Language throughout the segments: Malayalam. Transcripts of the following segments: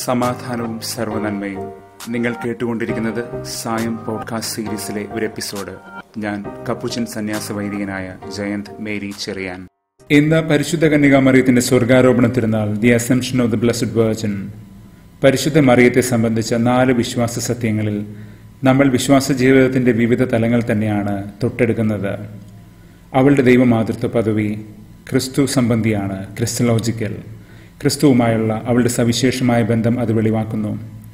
സമാധാനവും സർവനന്മയും നിങ്ങൾ കേട്ടുകൊണ്ടിരിക്കുന്നത് സായം പോഡ്കാസ്റ്റ് സീരീസിലെ ഒരു എപ്പിസോഡ് ഞാൻ കപ്പുച്ചൻ സന്യാസ വൈദികനായ ജയന്ത് മേരി ചെറിയാൻ ഇന്ന് പരിശുദ്ധ കന്യകാമറിയത്തിന്റെ സ്വർഗാരോപണ തിരുനാൾ the assumption of the blessed virgin പരിശുദ്ധ മറിയത്തെ സംബന്ധിച്ച നാല് വിശ്വാസ സത്യങ്ങളിൽ നമ്മൾ വിശ്വാസ ജീവിതത്തിന്റെ വിവിധ തലങ്ങൾ തന്നെയാണ് തൊട്ടെടുക്കുന്നത് അവളുടെ ദൈവമാതൃത്വ പദവി ക്രിസ്തു സംബന്ധിയാണ് ക്രിസ്റ്റലോജിക്കൽ ക്രിസ്തുവുമായുള്ള അവളുടെ സവിശേഷമായ ബന്ധം അത് വെളിവാക്കുന്നു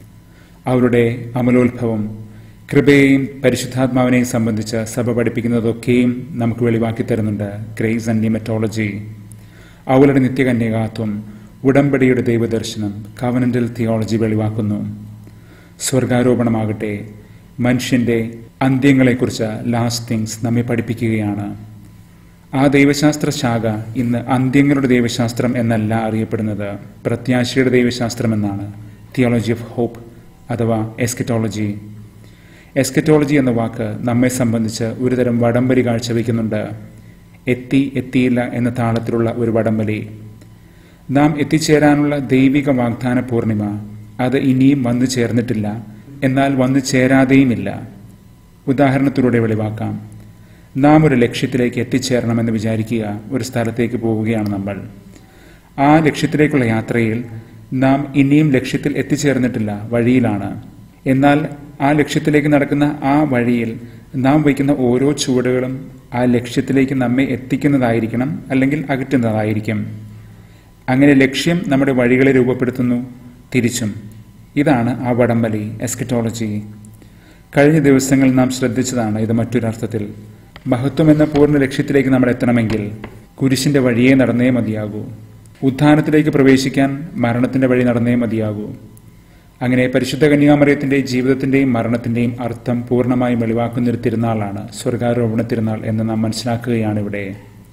അവരുടെ അമലോത്ഭവം കൃപയെയും പരിശുദ്ധാത്മാവിനെയും സംബന്ധിച്ച് സഭ പഠിപ്പിക്കുന്നതൊക്കെയും നമുക്ക് വെളിവാക്കി തരുന്നുണ്ട് ഗ്രേസ് ആൻഡ് നിമറ്റോളജി അവളുടെ നിത്യകന്യകാത്വം ഉടമ്പടിയുടെ ദൈവദർശനം കവനന്റൽ തിയോളജി വെളിവാക്കുന്നു സ്വർഗാരോപണമാകട്ടെ മനുഷ്യന്റെ അന്ത്യങ്ങളെക്കുറിച്ച് ലാസ്റ്റ് തിങ്സ് നമ്മെ പഠിപ്പിക്കുകയാണ് ആ ദൈവശാസ്ത്ര ശാഖ ഇന്ന് അന്ത്യങ്ങളുടെ ദൈവശാസ്ത്രം എന്നല്ല അറിയപ്പെടുന്നത് പ്രത്യാശയുടെ ദൈവശാസ്ത്രം എന്നാണ് തിയോളജി ഓഫ് ഹോപ്പ് അഥവാ എസ്കറ്റോളജി എസ്കറ്റോളജി എന്ന വാക്ക് നമ്മെ സംബന്ധിച്ച് ഒരുതരം വടംവലി കാഴ്ചവെക്കുന്നുണ്ട് എത്തി എത്തിയില്ല എന്ന താളത്തിലുള്ള ഒരു വടംവലി നാം എത്തിച്ചേരാനുള്ള ദൈവിക വാഗ്ദാന പൂർണിമ അത് ഇനിയും വന്നു ചേർന്നിട്ടില്ല എന്നാൽ വന്നു ചേരാതെയുമില്ല ഉദാഹരണത്തിലൂടെ വെളിവാക്കാം നാം ഒരു ലക്ഷ്യത്തിലേക്ക് എത്തിച്ചേരണമെന്ന് വിചാരിക്കുക ഒരു സ്ഥലത്തേക്ക് പോവുകയാണ് നമ്മൾ ആ ലക്ഷ്യത്തിലേക്കുള്ള യാത്രയിൽ നാം ഇനിയും ലക്ഷ്യത്തിൽ എത്തിച്ചേർന്നിട്ടില്ല വഴിയിലാണ് എന്നാൽ ആ ലക്ഷ്യത്തിലേക്ക് നടക്കുന്ന ആ വഴിയിൽ നാം വയ്ക്കുന്ന ഓരോ ചുവടുകളും ആ ലക്ഷ്യത്തിലേക്ക് നമ്മെ എത്തിക്കുന്നതായിരിക്കണം അല്ലെങ്കിൽ അകറ്റുന്നതായിരിക്കും അങ്ങനെ ലക്ഷ്യം നമ്മുടെ വഴികളെ രൂപപ്പെടുത്തുന്നു തിരിച്ചും ഇതാണ് ആ വടംവലി എസ്കറ്റോളജി കഴിഞ്ഞ ദിവസങ്ങളിൽ നാം ശ്രദ്ധിച്ചതാണ് ഇത് മറ്റൊരർത്ഥത്തിൽ മഹത്വം എന്ന പൂർണ്ണ ലക്ഷ്യത്തിലേക്ക് നമ്മൾ എത്തണമെങ്കിൽ കുരിശിന്റെ വഴിയെ നടന്നേ മതിയാകൂ ഉത്ഥാനത്തിലേക്ക് പ്രവേശിക്കാൻ മരണത്തിന്റെ വഴി നടന്നേ മതിയാകൂ അങ്ങനെ പരിശുദ്ധ കന്യാമറിയത്തിന്റെ ജീവിതത്തിന്റെയും മരണത്തിന്റെയും അർത്ഥം പൂർണ്ണമായും വെളിവാക്കുന്ന ഒരു തിരുനാളാണ് സ്വർഗാരോപണ തിരുനാൾ എന്ന് നാം മനസ്സിലാക്കുകയാണ് ഇവിടെ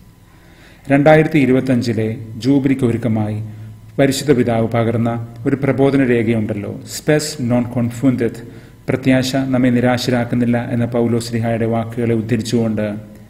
രണ്ടായിരത്തി ഇരുപത്തി അഞ്ചിലെ ജൂബിലിക്ക് ഒരുക്കമായി പരിശുദ്ധ പിതാവ് പകർന്ന ഒരു പ്രബോധന രേഖയുണ്ടല്ലോ സ്പെസ് നോൺ കോൺഫുന്തത് പ്രത്യാശ നമ്മെ നിരാശരാക്കുന്നില്ല എന്ന പൗലോസ്ലിഹായുടെ വാക്കുകളെ ഉദ്ധരിച്ചുകൊണ്ട്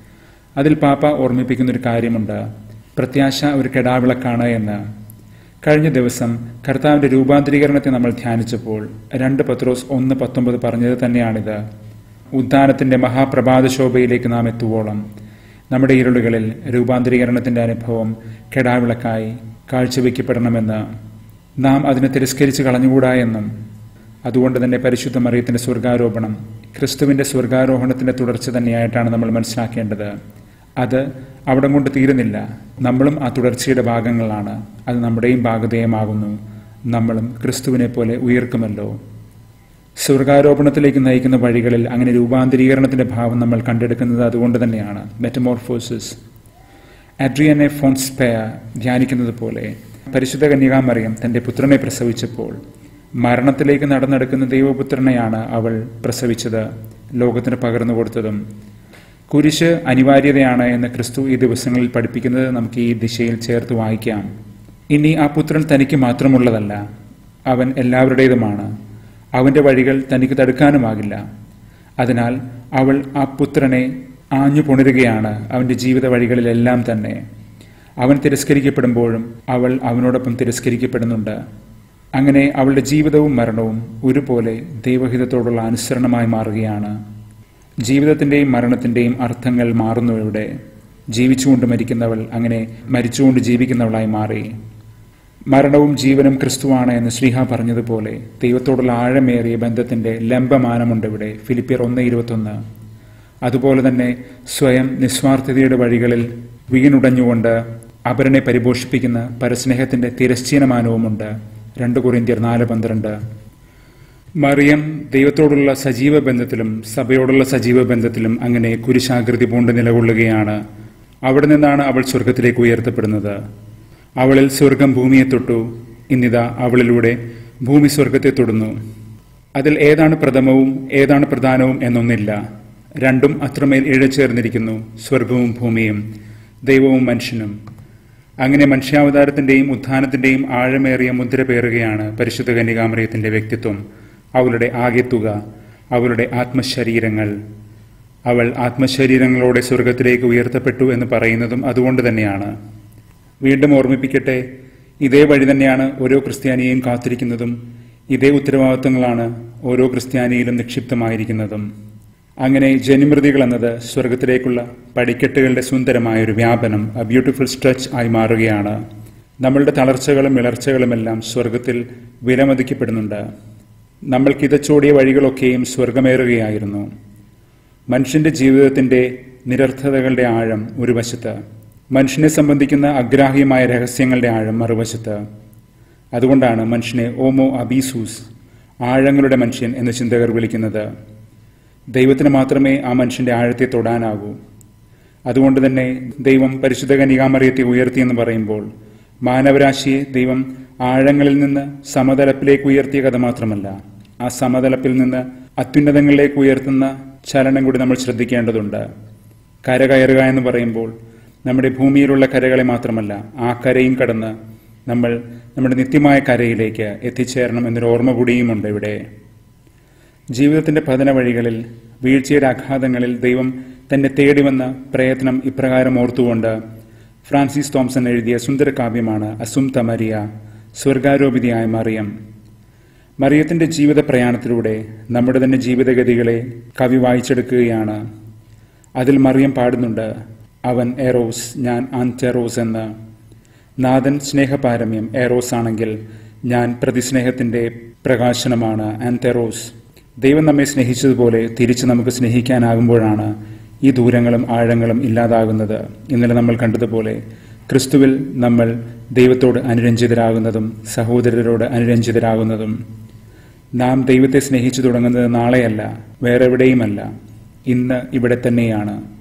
അതിൽ പാപ്പ ഓർമ്മിപ്പിക്കുന്ന ഒരു കാര്യമുണ്ട് പ്രത്യാശ ഒരു കെടാവിളക്കാണ് എന്ന് കഴിഞ്ഞ ദിവസം കർത്താവിന്റെ രൂപാന്തരീകരണത്തെ നമ്മൾ ധ്യാനിച്ചപ്പോൾ രണ്ട് പത്രോസ് ഒന്ന് പത്തൊമ്പത് പറഞ്ഞത് തന്നെയാണിത് ഉദ്ധാനത്തിന്റെ മഹാപ്രഭാത ശോഭയിലേക്ക് നാം എത്തുവോളം നമ്മുടെ ഇരുളുകളിൽ രൂപാന്തരീകരണത്തിന്റെ അനുഭവം കെടാവിളക്കായി കാഴ്ചവെക്കപ്പെടണമെന്ന് നാം അതിനെ തിരസ്കരിച്ച് കളഞ്ഞുകൂടാ എന്നും അതുകൊണ്ട് തന്നെ പരിശുദ്ധ മറിയത്തിന്റെ സ്വർഗാരോപണം ക്രിസ്തുവിന്റെ സ്വർഗാരോഹണത്തിന്റെ തുടർച്ച തന്നെയായിട്ടാണ് നമ്മൾ മനസ്സിലാക്കേണ്ടത് അത് അവിടം കൊണ്ട് തീരുന്നില്ല നമ്മളും ആ തുടർച്ചയുടെ ഭാഗങ്ങളാണ് അത് നമ്മുടെയും ഭാഗധേയമാകുന്നു നമ്മളും ക്രിസ്തുവിനെ പോലെ ഉയർക്കുമല്ലോ സ്വർഗാരോപണത്തിലേക്ക് നയിക്കുന്ന വഴികളിൽ അങ്ങനെ രൂപാന്തരീകരണത്തിന്റെ ഭാവം നമ്മൾ കണ്ടെടുക്കുന്നത് അതുകൊണ്ട് തന്നെയാണ് മെറ്റമോർഫോസിസ് അഡ്രിയനെ ഫോൺസ്പെയ ധ്യാനിക്കുന്നത് പോലെ പരിശുദ്ധ കന്യകാമറിയം തന്റെ പുത്രനെ പ്രസവിച്ചപ്പോൾ മരണത്തിലേക്ക് നടന്നെടുക്കുന്ന ദൈവപുത്രനെയാണ് അവൾ പ്രസവിച്ചത് ലോകത്തിന് പകർന്നു കൊടുത്തതും കുരിശ് അനിവാര്യതയാണ് എന്ന് ക്രിസ്തു ഈ ദിവസങ്ങളിൽ പഠിപ്പിക്കുന്നത് നമുക്ക് ഈ ദിശയിൽ ചേർത്ത് വായിക്കാം ഇനി ആ പുത്രൻ തനിക്ക് മാത്രമുള്ളതല്ല അവൻ എല്ലാവരുടേതുമാണ് അവന്റെ വഴികൾ തനിക്ക് തടുക്കാനുമാകില്ല അതിനാൽ അവൾ ആ പുത്രനെ ആഞ്ഞു പുണരുകയാണ് അവന്റെ ജീവിത വഴികളിലെല്ലാം തന്നെ അവൻ തിരസ്കരിക്കപ്പെടുമ്പോഴും അവൾ അവനോടൊപ്പം തിരസ്കരിക്കപ്പെടുന്നുണ്ട് അങ്ങനെ അവളുടെ ജീവിതവും മരണവും ഒരുപോലെ ദൈവഹിതത്തോടുള്ള അനുസരണമായി മാറുകയാണ് ജീവിതത്തിന്റെയും മരണത്തിന്റെയും അർത്ഥങ്ങൾ മാറുന്നു ഇവിടെ ജീവിച്ചുകൊണ്ട് മരിക്കുന്നവൾ അങ്ങനെ മരിച്ചുകൊണ്ട് ജീവിക്കുന്നവളായി മാറി മരണവും ജീവനും ക്രിസ്തുവാണ് എന്ന് ശ്രീഹ പറഞ്ഞതുപോലെ ദൈവത്തോടുള്ള ആഴമേറിയ ബന്ധത്തിന്റെ ലംബമാനമുണ്ട് ഇവിടെ ഫിലിപ്പിയർ ഒന്ന് ഇരുപത്തൊന്ന് അതുപോലെ തന്നെ സ്വയം നിസ്വാർത്ഥതയുടെ വഴികളിൽ വീണുടഞ്ഞുകൊണ്ട് അപരനെ പരിപോഷിപ്പിക്കുന്ന പരസ്നേഹത്തിന്റെ തിരശ്ചീനമാനവുമുണ്ട് രണ്ട് കുറിന്തിയർ നാല് പന്ത്രണ്ട് മറിയം ദൈവത്തോടുള്ള സജീവ ബന്ധത്തിലും സഭയോടുള്ള സജീവ ബന്ധത്തിലും അങ്ങനെ കുരിശാകൃതി പൂണ്ട് നിലകൊള്ളുകയാണ് അവിടെ നിന്നാണ് അവൾ സ്വർഗത്തിലേക്ക് ഉയർത്തപ്പെടുന്നത് അവളിൽ സ്വർഗം ഭൂമിയെ തൊട്ടു ഇന്നിതാ അവളിലൂടെ ഭൂമി സ്വർഗത്തെ തൊടുന്നു അതിൽ ഏതാണ് പ്രഥമവും ഏതാണ് പ്രധാനവും എന്നൊന്നില്ല രണ്ടും അത്രമേൽ ഇഴചേർന്നിരിക്കുന്നു സ്വർഗവും ഭൂമിയും ദൈവവും മനുഷ്യനും അങ്ങനെ മനുഷ്യാവതാരത്തിന്റെയും ഉത്ഥാനത്തിന്റെയും ആഴമേറിയ മുദ്ര പേറുകയാണ് പരിശുദ്ധ കന്യകാമറിയത്തിന്റെ വ്യക്തിത്വം അവളുടെ ആകെത്തുക അവളുടെ ആത്മശരീരങ്ങൾ അവൾ ആത്മശരീരങ്ങളോടെ സ്വർഗത്തിലേക്ക് ഉയർത്തപ്പെട്ടു എന്ന് പറയുന്നതും അതുകൊണ്ട് തന്നെയാണ് വീണ്ടും ഓർമ്മിപ്പിക്കട്ടെ ഇതേ വഴി തന്നെയാണ് ഓരോ ക്രിസ്ത്യാനിയെയും കാത്തിരിക്കുന്നതും ഇതേ ഉത്തരവാദിത്തങ്ങളാണ് ഓരോ ക്രിസ്ത്യാനിയിലും നിക്ഷിപ്തമായിരിക്കുന്നതും അങ്ങനെ ജനിമൃതികൾ എന്നത് സ്വർഗത്തിലേക്കുള്ള പടിക്കെട്ടുകളുടെ സുന്ദരമായ ഒരു വ്യാപനം എ ബ്യൂട്ടിഫുൾ സ്ട്രെച്ച് ആയി മാറുകയാണ് നമ്മളുടെ തളർച്ചകളും ഇളർച്ചകളുമെല്ലാം സ്വർഗത്തിൽ വിലമതിക്കപ്പെടുന്നുണ്ട് നമ്മൾ കിതച്ചോടിയ വഴികളൊക്കെയും സ്വർഗമേറുകയായിരുന്നു മനുഷ്യന്റെ ജീവിതത്തിന്റെ നിരർത്ഥതകളുടെ ആഴം ഒരു വശത്ത് മനുഷ്യനെ സംബന്ധിക്കുന്ന അഗ്രാഹ്യമായ രഹസ്യങ്ങളുടെ ആഴം മറുവശത്ത് അതുകൊണ്ടാണ് മനുഷ്യനെ ഓമോ അബീസൂസ് ആഴങ്ങളുടെ മനുഷ്യൻ എന്ന് ചിന്തകർ വിളിക്കുന്നത് ദൈവത്തിന് മാത്രമേ ആ മനുഷ്യന്റെ ആഴത്തെ തൊടാനാകൂ അതുകൊണ്ട് തന്നെ ദൈവം പരിശുദ്ധ കനികാമറിയത്തെ ഉയർത്തിയെന്ന് പറയുമ്പോൾ മാനവരാശിയെ ദൈവം ആഴങ്ങളിൽ നിന്ന് സമതലപ്പിലേക്ക് ഉയർത്തിയ കഥ മാത്രമല്ല ആ സമതലപ്പിൽ നിന്ന് അത്യുന്നതങ്ങളിലേക്ക് ഉയർത്തുന്ന ചലനം കൂടി നമ്മൾ ശ്രദ്ധിക്കേണ്ടതുണ്ട് കര കയറുക എന്ന് പറയുമ്പോൾ നമ്മുടെ ഭൂമിയിലുള്ള കരകളെ മാത്രമല്ല ആ കരയും കടന്ന് നമ്മൾ നമ്മുടെ നിത്യമായ കരയിലേക്ക് എത്തിച്ചേരണം എന്നൊരു ഓർമ്മ കൂടിയുമുണ്ട് ഇവിടെ ജീവിതത്തിന്റെ പതന വഴികളിൽ വീഴ്ചയുടെ ആഘാതങ്ങളിൽ ദൈവം തന്നെ തേടി വന്ന പ്രയത്നം ഇപ്രകാരം ഓർത്തുകൊണ്ട് ഫ്രാൻസിസ് തോംസൺ എഴുതിയ സുന്ദരകാവ്യമാണ് അസുംത മരിയ സ്വർഗാരോപിതയായ മറിയം മറിയത്തിന്റെ ജീവിത പ്രയാണത്തിലൂടെ നമ്മുടെ തന്നെ ജീവിതഗതികളെ കവി വായിച്ചെടുക്കുകയാണ് അതിൽ മറിയം പാടുന്നുണ്ട് അവൻ എറോസ് ഞാൻ ആൻറ്റെറോസ് എന്ന് നാഥൻ സ്നേഹപാരമ്യം എറോസ് ആണെങ്കിൽ ഞാൻ പ്രതിസ്നേഹത്തിന്റെ പ്രകാശനമാണ് ആൻറ്റെറോസ് ദൈവം നമ്മെ സ്നേഹിച്ചതുപോലെ തിരിച്ച് നമുക്ക് സ്നേഹിക്കാനാകുമ്പോഴാണ് ഈ ദൂരങ്ങളും ആഴങ്ങളും ഇല്ലാതാകുന്നത് ഇന്നലെ നമ്മൾ കണ്ടതുപോലെ ക്രിസ്തുവിൽ നമ്മൾ ദൈവത്തോട് അനുരഞ്ജിതരാകുന്നതും സഹോദരരോട് അനുരഞ്ജിതരാകുന്നതും നാം ദൈവത്തെ സ്നേഹിച്ചു തുടങ്ങുന്നത് നാളെയല്ല വേറെ എവിടെയുമല്ല ഇന്ന് ഇവിടെ തന്നെയാണ്